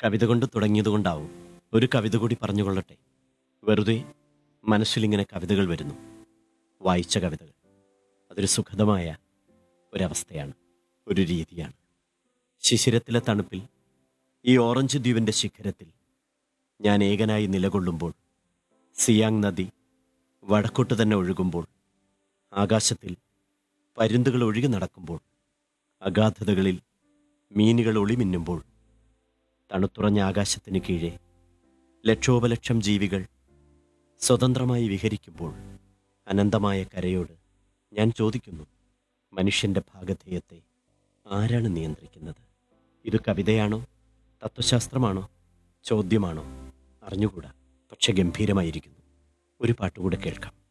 കവിത കൊണ്ട് തുടങ്ങിയതുകൊണ്ടാവും ഒരു കവിത കൂടി പറഞ്ഞുകൊള്ളട്ടെ വെറുതെ മനസ്സിലിങ്ങനെ കവിതകൾ വരുന്നു വായിച്ച കവിതകൾ അതൊരു സുഖദമായ ഒരവസ്ഥയാണ് ഒരു രീതിയാണ് ശിശിരത്തിലെ തണുപ്പിൽ ഈ ഓറഞ്ച് ദ്വീപിൻ്റെ ശിഖരത്തിൽ ഞാൻ ഏകനായി നിലകൊള്ളുമ്പോൾ സിയാങ് നദി വടക്കോട്ട് തന്നെ ഒഴുകുമ്പോൾ ആകാശത്തിൽ പരുന്തുകൾ ഒഴുകി നടക്കുമ്പോൾ അഗാധതകളിൽ മീനുകൾ ഒളിമിന്നുമ്പോൾ തണുത്തുറഞ്ഞ ആകാശത്തിന് കീഴെ ലക്ഷോപലക്ഷം ജീവികൾ സ്വതന്ത്രമായി വിഹരിക്കുമ്പോൾ അനന്തമായ കരയോട് ഞാൻ ചോദിക്കുന്നു മനുഷ്യന്റെ ഭാഗധേയത്തെ ആരാണ് നിയന്ത്രിക്കുന്നത് ഇത് കവിതയാണോ തത്വശാസ്ത്രമാണോ ചോദ്യമാണോ അറിഞ്ഞുകൂടാ പക്ഷെ ഗംഭീരമായിരിക്കുന്നു ഒരു പാട്ടുകൂടെ കേൾക്കാം